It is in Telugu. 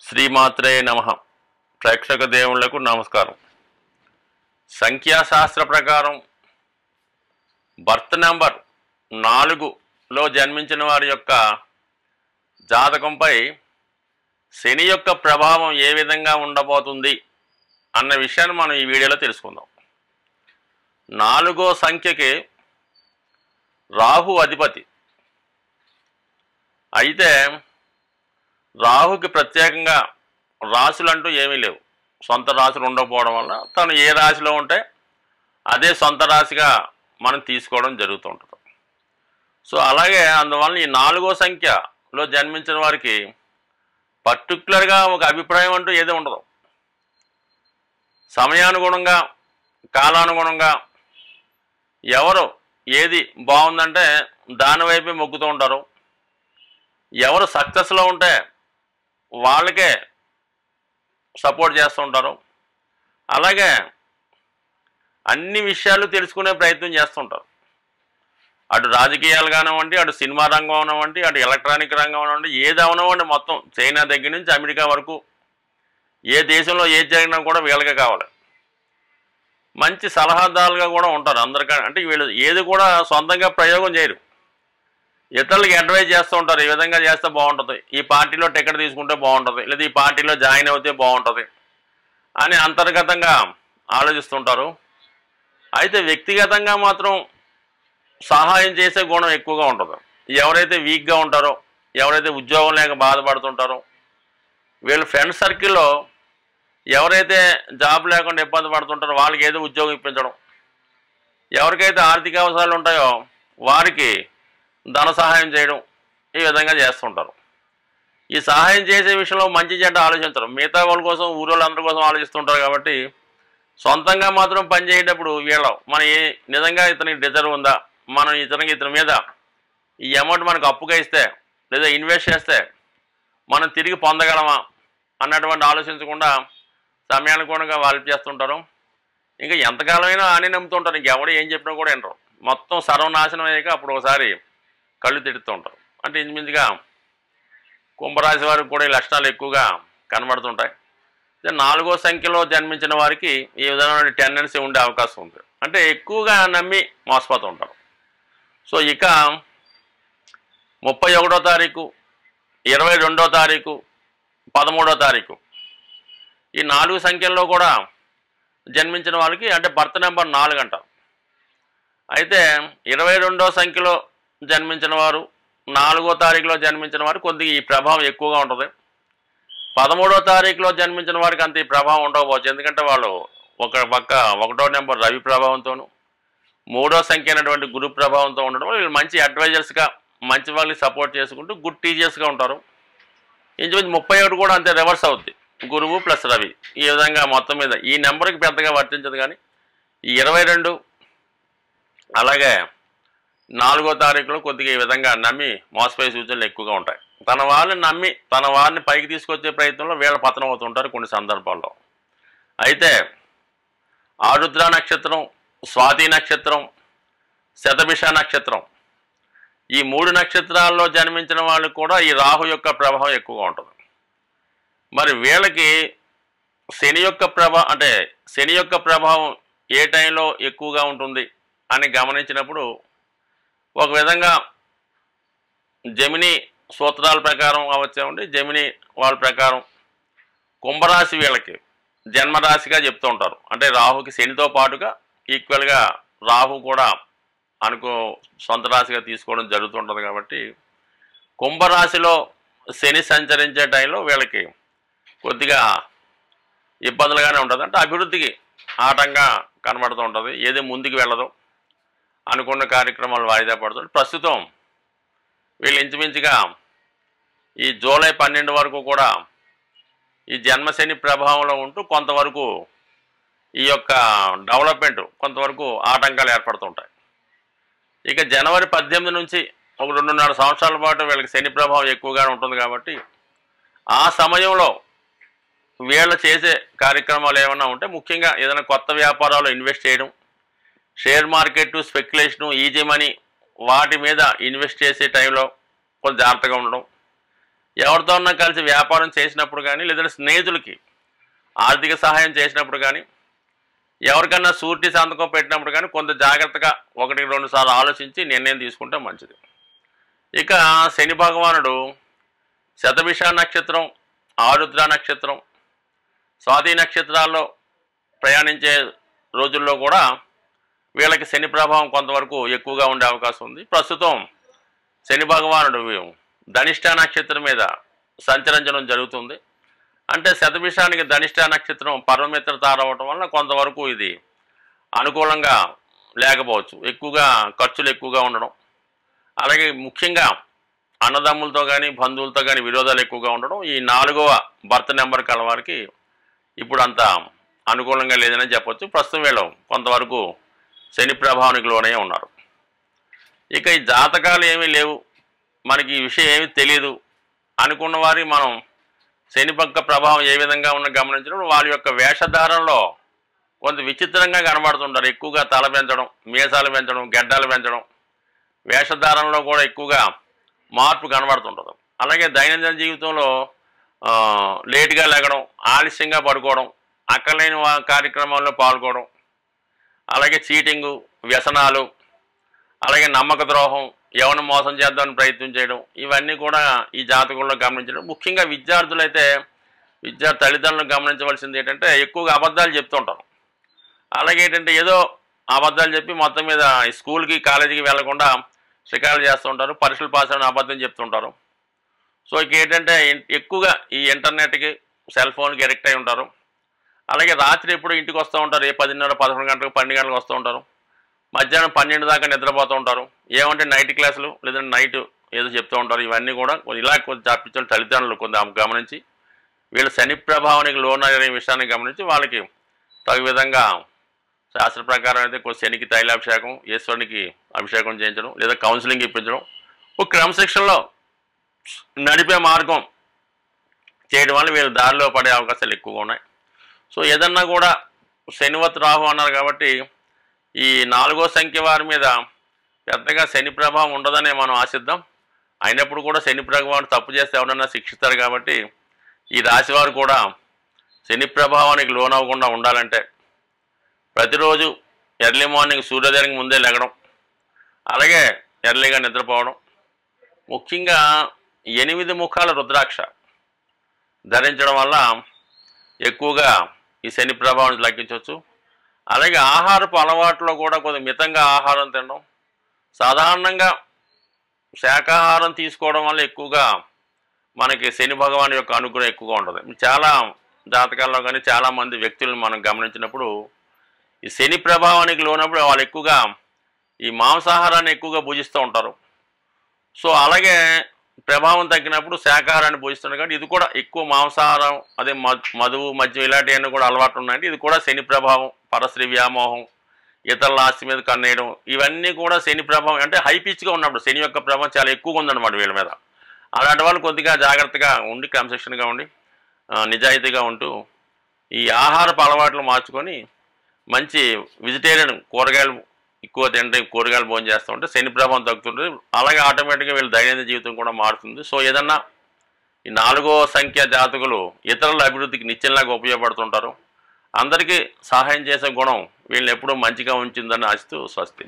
శ్రీమాత్రే నమ ప్రేక్షక దేవుళ్లకు నమస్కారం సంఖ్యాశాస్త్ర ప్రకారం బర్త్ నెంబర్ నాలుగులో జన్మించిన వారి యొక్క జాతకంపై శని యొక్క ప్రభావం ఏ విధంగా ఉండబోతుంది అన్న విషయాన్ని మనం ఈ వీడియోలో తెలుసుకుందాం నాలుగో సంఖ్యకి రాహు అధిపతి అయితే రాహుకి ప్రత్యేకంగా రాశులు అంటూ ఏమీ లేవు సొంత రాశులు ఉండకపోవడం వల్ల తను ఏ రాశిలో ఉంటే అదే సొంత రాశిగా మనం తీసుకోవడం జరుగుతుంటుంది సో అలాగే అందువల్ల ఈ నాలుగో సంఖ్యలో జన్మించిన వారికి పర్టికులర్గా ఒక అభిప్రాయం అంటూ ఏది ఉండదు సమయానుగుణంగా కాలానుగుణంగా ఎవరు ఏది బాగుందంటే దాని వైపే మొగ్గుతూ ఉంటారు ఎవరు సక్సెస్లో ఉంటే వాళ్ళకే సపోర్ట్ చేస్తూ ఉంటారు అలాగే అన్ని విషయాలు తెలుసుకునే ప్రయత్నం చేస్తుంటారు అటు రాజకీయాలు కానివ్వండి అటు సినిమా రంగం అవనివ్వండి అటు ఎలక్ట్రానిక్ రంగం అవనివ్వండి ఏది అవనివ్వండి మొత్తం చైనా దగ్గర నుంచి అమెరికా వరకు ఏ దేశంలో ఏది జరిగినా కూడా వీళ్ళకే కావాలి మంచి సలహాదారులుగా కూడా ఉంటారు అందరికీ అంటే వీళ్ళు ఏది కూడా సొంతంగా ప్రయోగం చేయరు ఇతరులకి అడ్వైజ్ చేస్తూ ఉంటారు ఈ విధంగా చేస్తే బాగుంటుంది ఈ పార్టీలో టికెట్ తీసుకుంటే బాగుంటుంది లేదా ఈ పార్టీలో జాయిన్ అవుతే బాగుంటుంది అని అంతర్గతంగా ఆలోచిస్తుంటారు అయితే వ్యక్తిగతంగా మాత్రం సహాయం చేసే గుణం ఎక్కువగా ఉంటుంది ఎవరైతే వీక్గా ఉంటారో ఎవరైతే ఉద్యోగం లేక బాధపడుతుంటారో వీళ్ళ ఫ్రెండ్ సర్కిల్లో ఎవరైతే జాబ్ లేకుండా ఇబ్బంది పడుతుంటారో వాళ్ళకి ఏదో ఉద్యోగం ఇప్పించడం ఎవరికైతే ఆర్థిక అవసరాలు ఉంటాయో వారికి ధన సహాయం చేయడం ఈ విధంగా చేస్తుంటారు ఈ సహాయం చేసే విషయంలో మంచి చెడ్డ ఆలోచించరు మిగతా వాళ్ళ కోసం ఊరోళ్ళందరి కోసం ఆలోచిస్తుంటారు కాబట్టి సొంతంగా మాత్రం పని చేసేటప్పుడు వీళ్ళ మన ఏ నిజంగా ఇతనికి డిజర్వ్ ఉందా మనం ఇతనికి ఇతని మీద ఈ అమౌంట్ మనకు అప్పుగా ఇస్తే లేదా ఇన్వెస్ట్ చేస్తే మనం తిరిగి పొందగలమా అన్నటువంటి ఆలోచించకుండా సమయానుగుణంగా వాళ్ళు చేస్తుంటారు ఇంకా ఎంతకాలమైనా ఆనే నమ్ముతుంటారు ఇంకెవడు ఏం చెప్పినా కూడా వినరు మొత్తం సర్వనాశనం అయ్యాక అప్పుడు ఒకసారి కళ్ళు తిడుతూ ఉంటారు అంటే ఇంచుమించుగా కుంభరాశి వారికి కూడా ఈ లక్షణాలు ఎక్కువగా కనబడుతుంటాయి అయితే నాలుగో సంఖ్యలో జన్మించిన వారికి ఈ విధమైన టెండెన్సీ ఉండే అవకాశం ఉంది అంటే ఎక్కువగా నమ్మి మోసపోతూ ఉంటారు సో ఇక ముప్పై ఒకటో తారీఖు ఇరవై రెండో తారీఖు పదమూడో తారీఖు ఈ నాలుగు సంఖ్యల్లో కూడా జన్మించిన వాళ్ళకి అంటే బర్త్ నెంబర్ నాలుగు అంటారు అయితే ఇరవై రెండో సంఖ్యలో జన్మించిన వారు నాలుగో తారీఖులో జన్మించిన వారు కొద్దిగా ఈ ప్రభావం ఎక్కువగా ఉంటుంది పదమూడో తారీఖులో జన్మించిన వారికి అంత ఈ ప్రభావం ఉండకపోవచ్చు ఎందుకంటే వాళ్ళు ఒక పక్క ఒకటో నెంబర్ రవి ప్రభావంతోను మూడో సంఖ్య అయినటువంటి గురు ప్రభావంతో ఉండడం వల్ల వీళ్ళు మంచి అడ్వైజర్స్గా మంచి వాళ్ళకి సపోర్ట్ చేసుకుంటూ గుడ్ టీచర్స్గా ఉంటారు ఇంచుమించు ముప్పై ఒకటి కూడా అంతే రివర్స్ అవుద్ది గురువు ప్లస్ రవి ఈ విధంగా మొత్తం మీద ఈ నెంబర్కి పెద్దగా వర్తించదు కానీ ఈ ఇరవై రెండు అలాగే నాలుగో తారీఖులో కొద్దిగా ఈ విధంగా నమ్మి మోసపోయే సూచనలు ఎక్కువగా ఉంటాయి తన వాళ్ళని నమ్మి తన వారిని పైకి తీసుకొచ్చే ప్రయత్నంలో వీళ్ళ పతనం అవుతుంటారు కొన్ని సందర్భాల్లో అయితే ఆరుద్ర నక్షత్రం స్వాతి నక్షత్రం శతభిష నక్షత్రం ఈ మూడు నక్షత్రాల్లో జన్మించిన వాళ్ళకు కూడా ఈ రాహు యొక్క ప్రభావం ఎక్కువగా ఉంటుంది మరి వీళ్ళకి శని యొక్క ప్రభా అంటే శని యొక్క ప్రభావం ఏ టైంలో ఎక్కువగా ఉంటుంది అని గమనించినప్పుడు ఒక విధంగా జమిని సూత్రాల ప్రకారం అవచ్చేమండి జమిని వాళ్ళ ప్రకారం కుంభరాశి వీళ్ళకి జన్మరాశిగా చెప్తూ ఉంటారు అంటే రాహుకి శనితో పాటుగా ఈక్వల్గా రాహు కూడా అనుకో సొంత రాశిగా తీసుకోవడం జరుగుతుంటుంది కాబట్టి కుంభరాశిలో శని సంచరించే టైంలో వీళ్ళకి కొద్దిగా ఇబ్బందులుగానే ఉంటుంది అంటే అభివృద్ధికి ఆటంగా కనబడుతూ ఉంటుంది ఏది ముందుకు వెళ్ళదు అనుకున్న కార్యక్రమాలు వాయిదా పడుతుంది ప్రస్తుతం వీళ్ళు ఇంచుమించుగా ఈ జూలై పన్నెండు వరకు కూడా ఈ జన్మశని ప్రభావంలో ఉంటూ కొంతవరకు ఈ యొక్క డెవలప్మెంట్ కొంతవరకు ఆటంకాలు ఏర్పడుతుంటాయి ఇక జనవరి పద్దెనిమిది నుంచి ఒక రెండున్నర సంవత్సరాల పాటు వీళ్ళకి శని ప్రభావం ఎక్కువగానే ఉంటుంది కాబట్టి ఆ సమయంలో వీళ్ళు చేసే కార్యక్రమాలు ఏమైనా ఉంటే ముఖ్యంగా ఏదైనా కొత్త వ్యాపారాలు ఇన్వెస్ట్ చేయడం share market speculation easy money వాటి మీద ఇన్వెస్ట్ చేసే టైంలో కొంచెం జాగ్రత్తగా ఉండడం ఎవరితోన్నా కలిసి వ్యాపారం చేసినప్పుడు కానీ లేదంటే స్నేహితులకి ఆర్థిక సహాయం చేసినప్పుడు కానీ ఎవరికన్నా సూరిటీ సంతకం పెట్టినప్పుడు కానీ కొంత జాగ్రత్తగా ఒకటి రెండు సార్లు ఆలోచించి నిర్ణయం తీసుకుంటే మంచిది ఇక శని భగవానుడు శతభిష నక్షత్రం ఆరుద్ర నక్షత్రం స్వాతి నక్షత్రాల్లో ప్రయాణించే రోజుల్లో కూడా వీళ్ళకి శని ప్రభావం కొంతవరకు ఎక్కువగా ఉండే అవకాశం ఉంది ప్రస్తుతం శని భగవానుడు ధనిష్ట నక్షత్రం మీద సంచరించడం జరుగుతుంది అంటే శతభిషానికి ధనిష్ట నక్షత్రం పర్వమిత్ర తారవటం వల్ల కొంతవరకు ఇది అనుకూలంగా లేకపోవచ్చు ఎక్కువగా ఖర్చులు ఎక్కువగా ఉండడం అలాగే ముఖ్యంగా అన్నదమ్ములతో కానీ బంధువులతో కానీ విరోధాలు ఎక్కువగా ఉండడం ఈ నాలుగవ బర్త్ నెంబర్ కలవారికి ఇప్పుడు అంత అనుకూలంగా లేదని చెప్పొచ్చు ప్రస్తుతం వీళ్ళు కొంతవరకు శని ప్రభావానికి లోనే ఉన్నారు ఇక ఈ జాతకాలు ఏమీ లేవు మనకి ఈ విషయం ఏమీ తెలియదు అనుకున్న వారి మనం శని పక్క ప్రభావం ఏ విధంగా ఉన్న గమనించినప్పుడు వాళ్ళ యొక్క వేషధారణలో కొంత విచిత్రంగా కనబడుతుంటారు ఎక్కువగా తల పెంచడం మీసాలు పెంచడం గెడ్డలు పెంచడం వేషధారణలో కూడా ఎక్కువగా మార్పు కనబడుతుంటుంది అలాగే దైనందిన జీవితంలో ఆ, లేటుగా లేగడం ఆలస్యంగా పడుకోవడం అక్కర్లేని వా- కార్యక్రమాల్లో పాల్గొనడం అలాగే చీటింగు వ్యసనాలు అలాగే నమ్మక ద్రోహం ఎవరిని మోసం చేద్దామని ప్రయత్నం చేయడం ఇవన్నీ కూడా ఈ జాతకంలో గమనించడం ముఖ్యంగా విద్యార్థులైతే విద్యార్థి తల్లిదండ్రులు గమనించవలసింది ఏంటంటే ఎక్కువగా అబద్ధాలు చెప్తుంటారు అలాగే ఏంటంటే ఏదో అబద్ధాలు చెప్పి మొత్తం మీద ఈ స్కూల్కి కాలేజీకి వెళ్లకుండా షికారులు చేస్తుంటారు పరీక్షలు పాస్ అయిన అబద్ధం చెప్తుంటారు సో ఇక ఏంటంటే ఇన్- ఎక్కువగా ఈ ఇంటర్నెట్కి సెల్ ఫోన్కి ఎడిక్ట్ అయి ఉంటారు అలాగే రాత్రి ఎప్పుడు ఇంటికి వస్తూ ఉంటారు ఏ పదిన్నర పదకొండు గంటలకు పన్నెండు గంటలకు వస్తూ ఉంటారు మధ్యాహ్నం పన్నెండు దాకా నిద్రపోతూ ఉంటారు ఏమంటే నైట్ క్లాసులు లేదంటే నైట్ ఏదో చెప్తూ ఉంటారు ఇవన్నీ కూడా కొంచెం ఇలా కొంచెం చాపించాలి తల్లిదండ్రులు కొంచెం గమనించి వీళ్ళు శని ప్రభావానికి లోనయ్యే విషయాన్ని గమనించి వాళ్ళకి తగు విధంగా శాస్త్ర ప్రకారం అయితే కొంచెం శనికి తైలాభిషేకం ఈశ్వరునికి అభిషేకం చేయించడం లేదా కౌన్సిలింగ్ ఇప్పించడం ఒక క్రమశిక్షణలో నడిపే మార్గం చేయడం వల్ల వీళ్ళు దారిలో పడే అవకాశాలు ఎక్కువగా ఉన్నాయి సో ఏదన్నా కూడా శనివత్ రాహు అన్నారు కాబట్టి ఈ నాలుగో సంఖ్య వారి మీద పెద్దగా శని ప్రభావం ఉండదనే మనం ఆశిద్దాం అయినప్పుడు కూడా శని ప్రభావం తప్పు చేస్తే ఎవరన్నా శిక్షిస్తారు కాబట్టి ఈ రాశి వారు కూడా శని ప్రభావానికి లోనవ్వకుండా ఉండాలంటే ప్రతిరోజు ఎర్లీ మార్నింగ్ సూర్యోదయానికి ముందే లెగడం అలాగే ఎర్లీగా నిద్రపోవడం ముఖ్యంగా ఎనిమిది ముఖాల రుద్రాక్ష ధరించడం వల్ల ఎక్కువగా ఈ శని ప్రభావాన్ని తగ్గించవచ్చు అలాగే ఆహారపు అలవాట్లో కూడా కొద్దిగా మితంగా ఆహారం తినడం సాధారణంగా శాకాహారం తీసుకోవడం వల్ల ఎక్కువగా మనకి శని భగవాన్ యొక్క అనుగ్రహం ఎక్కువగా ఉంటుంది చాలా జాతకాల్లో కానీ చాలామంది వ్యక్తులను మనం గమనించినప్పుడు ఈ శని ప్రభావానికి లోనప్పుడు వాళ్ళు ఎక్కువగా ఈ మాంసాహారాన్ని ఎక్కువగా భుజిస్తూ ఉంటారు సో అలాగే ప్రభావం తగ్గినప్పుడు శాకాహారాన్ని భుజిస్తున్నారు కాబట్టి ఇది కూడా ఎక్కువ మాంసాహారం అదే మధు మధువు మద్యం ఇలాంటివన్నీ కూడా అలవాటు ఉన్నాయంటే ఇది కూడా శని ప్రభావం పరశ్రీ వ్యామోహం ఇతరుల ఆస్తి మీద కన్నేయడం ఇవన్నీ కూడా శని ప్రభావం అంటే హై పిచ్గా ఉన్నప్పుడు శని యొక్క ప్రభావం చాలా ఎక్కువగా ఉందన్నమాట వీళ్ళ మీద అలాంటి వాళ్ళు కొద్దిగా జాగ్రత్తగా ఉండి క్రమశిక్షణగా ఉండి ఆ, నిజాయితీగా ఉంటూ ఈ ఆహారపు అలవాట్లు మార్చుకొని మంచి వెజిటేరియన్ కూరగాయలు ఎక్కువ తింటే కూరగాయలు భోజనం చేస్తూ ఉంటే శని ప్రభావం తగ్గుతుంటుంది అలాగే ఆటోమేటిక్గా వీళ్ళ దైనందిన జీవితం కూడా మారుతుంది సో ఏదన్నా ఈ నాలుగో సంఖ్య జాతకులు ఇతరుల అభివృద్ధికి నిత్యంలాగా ఉపయోగపడుతుంటారు అందరికీ సహాయం చేసే గుణం వీళ్ళని ఎప్పుడూ మంచిగా ఉంచిందని ఆశిస్తూ స్వస్తి